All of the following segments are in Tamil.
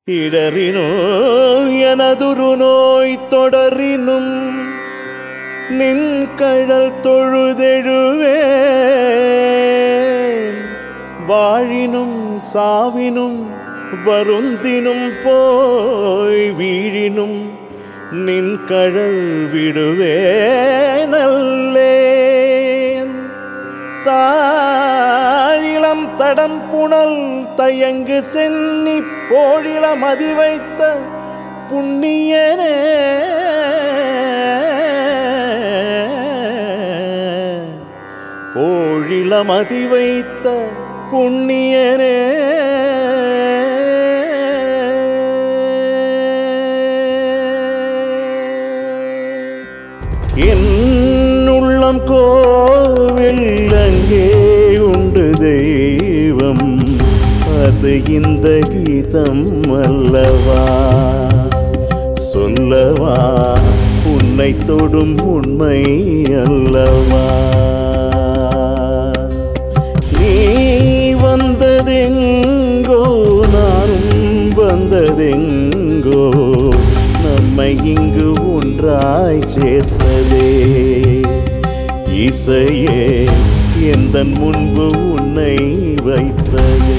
இடறினோ எனதுரு நோய் தொடரினும் நின் கழல் தொழுதெழுவேன் வாழினும் சாவினும் வருந்தினும் போய் வீழினும் நின் கழல் விடுவேனல்லேன் தாழிலம் தடம் புனல் தயங்கு சென்னி போழிலம் அதி வைத்த புண்ணியனே போழிலம் அதி வைத்த புண்ணியனே என் உள்ளம் கோவில் அங்கே உண்டு தெய்வம் அது இந்த கீதம் அல்லவா சொல்லவா உன்னை தொடும் உண்மை அல்லவா நீ வந்ததெங்கோ நானும் வந்ததெங்கோ நம்மை இங்கு ஒன்றாய் சேர்த்ததே இசையே எந்த முன்பு உன்னை வைத்ததே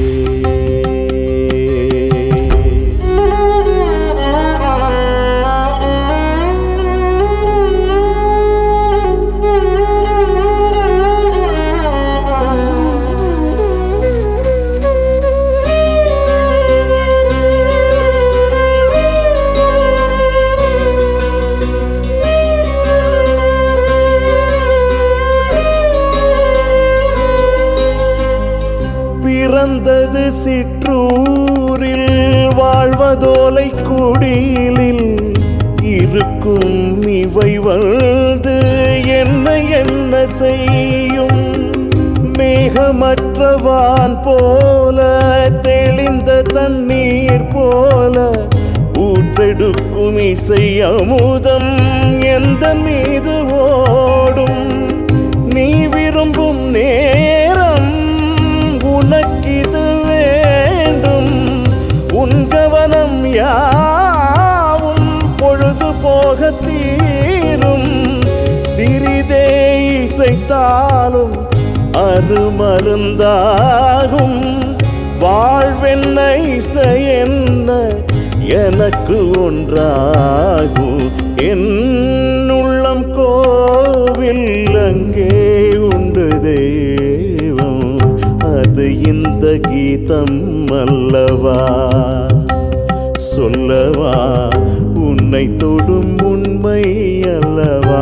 பிறந்தது சிற்றூரில் வாழ்வதோலை குடிலில் இருக்கும் இவை வந்து என்ன என்ன செய்யும் மேகமற்றவான் போல தெளிந்த தண்ணீர் போல ஊற்றெடுக்கும் இசை அமுதம் எந்த மீது ஓடும் நீ விரும்பும் நேரம் உனக்கிது வேண்டும் உன் கவனம் யாவும் பொழுது போக தீரும் சிறிதே இசைத்தாலும் அது மருந்தாகும் வாழ்வென்ன இசை என்ன எனக்கு ஒன்றாகும் என் உள்ளம் கோவில் அங்கே உண்டு தெய்வம் அது இந்த கீதம் அல்லவா சொல்லவா உன்னை தொடும் உண்மை அல்லவா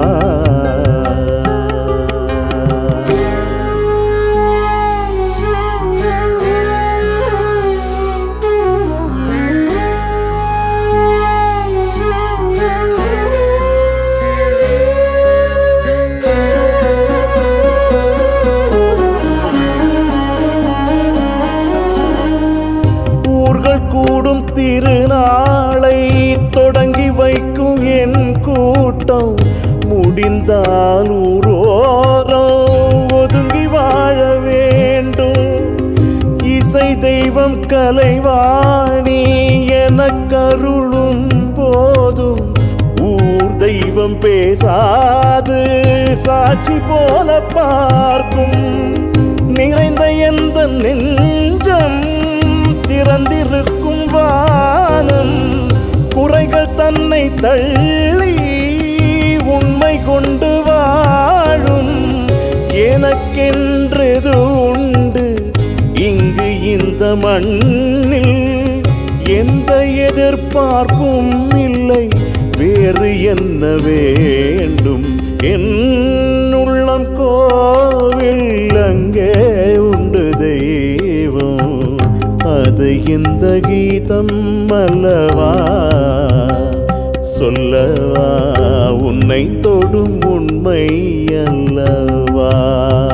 ஊர்கள் கூடும் திருநாளை தொடங்கி வைக்கும் என் கூட்டம் முடிந்தால் ஊரோரம் ஒதுங்கி வாழ வேண்டும் இசை தெய்வம் கலைவாணி என கருளும் போதும் ஊர் தெய்வம் பேசாது சாட்சி போல பார்க்கும் நிறைந்த எந்த நெஞ்சம் திறந்திருக்கும் வானம் குறைகள் தன்னை தள்ளி உண்மை கொண்டு வாழும் எனக்கென்றது உண்டு இங்கு இந்த மண்ணில் எந்த எதிர்பார்ப்பும் இல்லை வேறு என்ன வேண்டும் என் உள்ளம் கோவில் அங்கே உண்டு தெய்வம் அது இந்த கீதம் அல்லவா சொல்லவா உன்னை தொடும் உண்மை அல்லவா